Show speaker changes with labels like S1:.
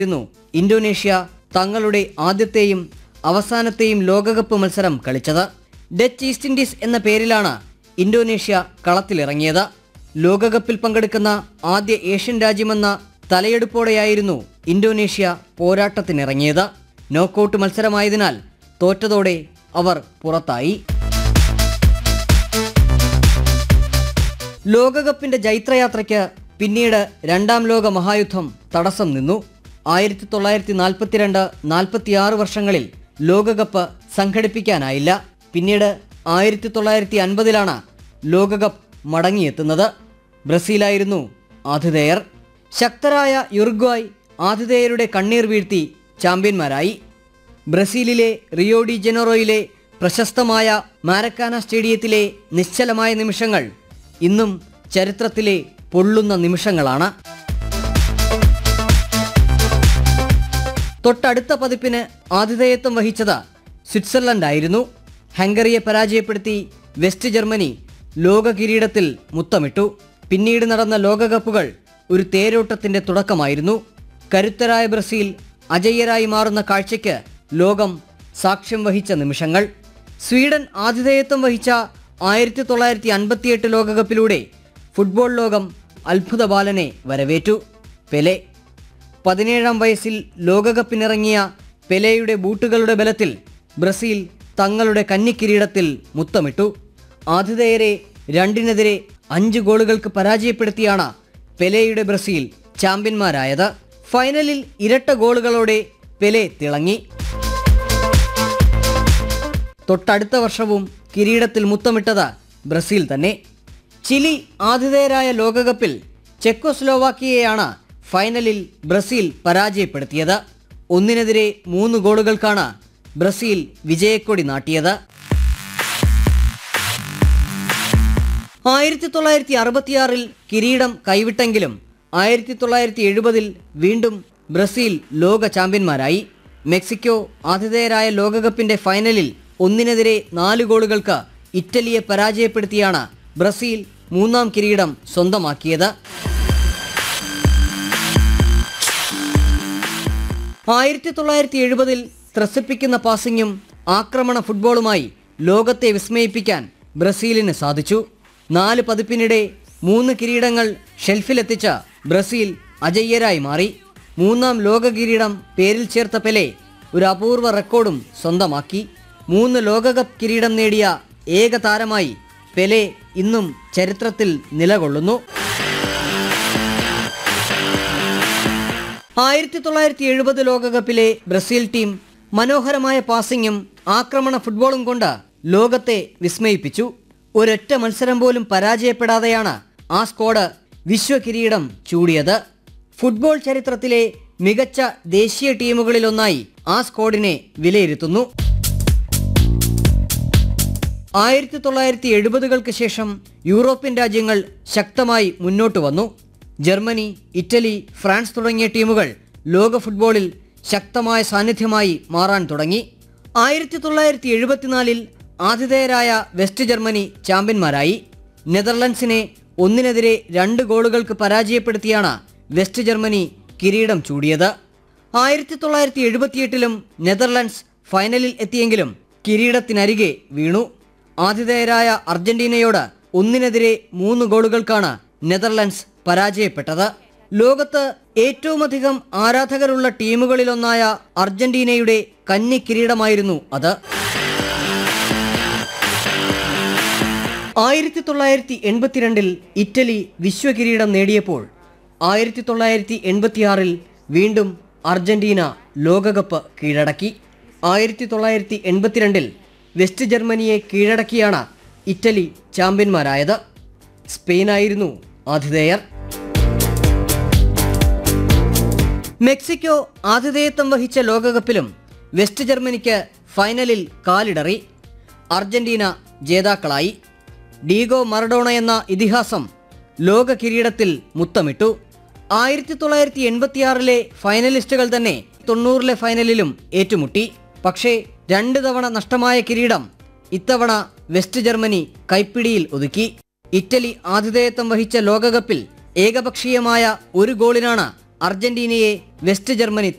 S1: യിരുന്നു ഇന്തോനേഷ്യ തങ്ങളുടെ ആദ്യത്തെയും അവസാനത്തെയും ലോകകപ്പ് മത്സരം കളിച്ചത് ഡച്ച് ഈസ്റ്റ് ഇൻഡീസ് എന്ന പേരിലാണ് ഇന്തോനേഷ്യ കളത്തിലിറങ്ങിയത് ലോകകപ്പിൽ പങ്കെടുക്കുന്ന ആദ്യ ഏഷ്യൻ രാജ്യമെന്ന തലയെടുപ്പോടെയായിരുന്നു ഇന്തോനേഷ്യ പോരാട്ടത്തിനിറങ്ങിയത് നോക്കൌട്ട് മത്സരമായതിനാൽ തോറ്റതോടെ അവർ പുറത്തായി ലോകകപ്പിന്റെ ജൈത്രയാത്രയ്ക്ക് പിന്നീട് രണ്ടാം ലോക മഹായുദ്ധം തടസ്സം നിന്നു ആയിരത്തി തൊള്ളായിരത്തി നാൽപ്പത്തിരണ്ട് നാൽപ്പത്തിയാറ് വർഷങ്ങളിൽ ലോകകപ്പ് സംഘടിപ്പിക്കാനായില്ല പിന്നീട് ആയിരത്തി തൊള്ളായിരത്തി അൻപതിലാണ് ലോകകപ്പ് മടങ്ങിയെത്തുന്നത് ബ്രസീലായിരുന്നു ആതിഥേയർ ശക്തരായ യുറുഗ്വായ് ആതിഥേയരുടെ കണ്ണീർ വീഴ്ത്തി ചാമ്പ്യന്മാരായി ബ്രസീലിലെ റിയോ ഡി ജനറോയിലെ പ്രശസ്തമായ മാരക്കാന സ്റ്റേഡിയത്തിലെ നിശ്ചലമായ നിമിഷങ്ങൾ ഇന്നും ചരിത്രത്തിലെ പൊള്ളുന്ന നിമിഷങ്ങളാണ് തൊട്ടടുത്ത പതിപ്പിന് ആതിഥേയത്വം വഹിച്ചത് സ്വിറ്റ്സർലൻഡ് ആയിരുന്നു ഹംഗറിയെ പരാജയപ്പെടുത്തി വെസ്റ്റ് ജർമ്മനി ലോക കിരീടത്തിൽ മുത്തമിട്ടു പിന്നീട് നടന്ന ലോകകപ്പുകൾ ഒരു തേരോട്ടത്തിന്റെ തുടക്കമായിരുന്നു കരുത്തരായ ബ്രസീൽ അജയ്യരായി മാറുന്ന കാഴ്ചയ്ക്ക് ലോകം സാക്ഷ്യം വഹിച്ച നിമിഷങ്ങൾ സ്വീഡൻ ആതിഥേയത്വം വഹിച്ച ആയിരത്തി തൊള്ളായിരത്തി അൻപത്തിയെട്ട് ലോകകപ്പിലൂടെ ഫുട്ബോൾ ലോകം അത്ഭുത ബാലനെ വരവേറ്റു പെലെ പതിനേഴാം വയസ്സിൽ ലോകകപ്പിനിറങ്ങിയ പെലെയുടെ ബൂട്ടുകളുടെ ബലത്തിൽ ബ്രസീൽ തങ്ങളുടെ കന്നിക്കിരീടത്തിൽ മുത്തമിട്ടു ആതിഥേയരെ രണ്ടിനെതിരെ അഞ്ച് ഗോളുകൾക്ക് പരാജയപ്പെടുത്തിയാണ് പെലെയുടെ ബ്രസീൽ ചാമ്പ്യന്മാരായത് ഫൈനലിൽ ഇരട്ട ഗോളുകളോടെ പെലെ തിളങ്ങി തൊട്ടടുത്ത വർഷവും കിരീടത്തിൽ മുത്തമിട്ടത് ബ്രസീൽ തന്നെ ചിലി ആതിഥേയരായ ലോകകപ്പിൽ ചെക്കോസ്ലോവാക്കിയയാണ് ഫൈനലിൽ ബ്രസീൽ പരാജയപ്പെടുത്തിയത് ഒന്നിനെതിരെ മൂന്ന് ഗോളുകൾക്കാണ് ബ്രസീൽ വിജയക്കൊടി നാട്ടിയത് ആയിരത്തി തൊള്ളായിരത്തി അറുപത്തിയാറിൽ കിരീടം കൈവിട്ടെങ്കിലും ആയിരത്തി തൊള്ളായിരത്തി എഴുപതിൽ വീണ്ടും ബ്രസീൽ ലോക ചാമ്പ്യന്മാരായി മെക്സിക്കോ ആതിഥേയരായ ലോകകപ്പിന്റെ ഫൈനലിൽ ഒന്നിനെതിരെ നാല് ഗോളുകൾക്ക് ഇറ്റലിയെ പരാജയപ്പെടുത്തിയാണ് ബ്രസീൽ മൂന്നാം കിരീടം സ്വന്തമാക്കിയത് ആയിരത്തി തൊള്ളായിരത്തി എഴുപതിൽ ത്രസിപ്പിക്കുന്ന പാസിംഗും ആക്രമണ ഫുട്ബോളുമായി ലോകത്തെ വിസ്മയിപ്പിക്കാൻ ബ്രസീലിന് സാധിച്ചു നാല് പതിപ്പിനിടെ മൂന്ന് കിരീടങ്ങൾ ഷെൽഫിലെത്തിച്ച ബ്രസീൽ അജയ്യരായി മാറി മൂന്നാം ലോക കിരീടം പേരിൽ ചേർത്ത പെലെ ഒരു അപൂർവ റെക്കോർഡും സ്വന്തമാക്കി മൂന്ന് ലോകകപ്പ് കിരീടം നേടിയ ഏക താരമായി പെലെ ഇന്നും ചരിത്രത്തിൽ നിലകൊള്ളുന്നു ആയിരത്തി തൊള്ളായിരത്തി എഴുപത് ലോകകപ്പിലെ ബ്രസീൽ ടീം മനോഹരമായ പാസിംഗും ആക്രമണ ഫുട്ബോളും കൊണ്ട് ലോകത്തെ വിസ്മയിപ്പിച്ചു ഒരൊറ്റ മത്സരം പോലും പരാജയപ്പെടാതെയാണ് ആ സ്ക്വാഡ് വിശ്വകിരീടം ചൂടിയത് ഫുട്ബോൾ ചരിത്രത്തിലെ മികച്ച ദേശീയ ടീമുകളിലൊന്നായി ആ സ്ക്വാഡിനെ വിലയിരുത്തുന്നു ആയിരത്തി തൊള്ളായിരത്തി എഴുപതുകൾക്ക് ശേഷം യൂറോപ്യൻ രാജ്യങ്ങൾ ശക്തമായി മുന്നോട്ട് വന്നു ജർമ്മനി ഇറ്റലി ഫ്രാൻസ് തുടങ്ങിയ ടീമുകൾ ലോക ഫുട്ബോളിൽ ശക്തമായ സാന്നിധ്യമായി മാറാൻ തുടങ്ങി ആയിരത്തി തൊള്ളായിരത്തി എഴുപത്തിനാലിൽ ആതിഥേയരായ വെസ്റ്റ് ജർമ്മനി ചാമ്പ്യന്മാരായി നെതർലൻഡ്സിനെ ഒന്നിനെതിരെ രണ്ട് ഗോളുകൾക്ക് പരാജയപ്പെടുത്തിയാണ് വെസ്റ്റ് ജർമ്മനി കിരീടം ചൂടിയത് ആയിരത്തി തൊള്ളായിരത്തി എഴുപത്തിയെട്ടിലും നെതർലൻഡ്സ് ഫൈനലിൽ എത്തിയെങ്കിലും കിരീടത്തിനരികെ വീണു ആതിഥേയരായ അർജന്റീനയോട് ഒന്നിനെതിരെ മൂന്ന് ഗോളുകൾക്കാണ് നെതർലൻഡ്സ് പരാജയപ്പെട്ടത് ലോകത്ത് ഏറ്റവുമധികം ആരാധകരുള്ള ടീമുകളിലൊന്നായ അർജന്റീനയുടെ കന്നി കിരീടമായിരുന്നു അത് ആയിരത്തി തൊള്ളായിരത്തി എൺപത്തിരണ്ടിൽ ഇറ്റലി വിശ്വകിരീടം നേടിയപ്പോൾ ആയിരത്തി തൊള്ളായിരത്തി എൺപത്തിയാറിൽ വീണ്ടും അർജന്റീന ലോകകപ്പ് കീഴടക്കി ആയിരത്തി തൊള്ളായിരത്തി എൺപത്തിരണ്ടിൽ വെസ്റ്റ് ജർമ്മനിയെ കീഴടക്കിയാണ് ഇറ്റലി ചാമ്പ്യന്മാരായത് സ്പെയിനായിരുന്നു ആതിഥേയർ മെക്സിക്കോ ആതിഥേയത്വം വഹിച്ച ലോകകപ്പിലും വെസ്റ്റ് ജർമ്മനിക്ക് ഫൈനലിൽ കാലിടറി അർജന്റീന ജേതാക്കളായി ഡീഗോ മറഡോണ എന്ന ഇതിഹാസം ലോക കിരീടത്തിൽ മുത്തമിട്ടു ആയിരത്തി തൊള്ളായിരത്തി എൺപത്തിയാറിലെ ഫൈനലിസ്റ്റുകൾ തന്നെ തൊണ്ണൂറിലെ ഫൈനലിലും ഏറ്റുമുട്ടി പക്ഷേ രണ്ട് തവണ നഷ്ടമായ കിരീടം ഇത്തവണ വെസ്റ്റ് ജർമ്മനി കൈപ്പിടിയിൽ ഒതുക്കി ഇറ്റലി ആതിഥേയത്വം വഹിച്ച ലോകകപ്പിൽ ഏകപക്ഷീയമായ ഒരു ഗോളിനാണ് അർജന്റീനയെ വെസ്റ്റ് ജർമ്മനി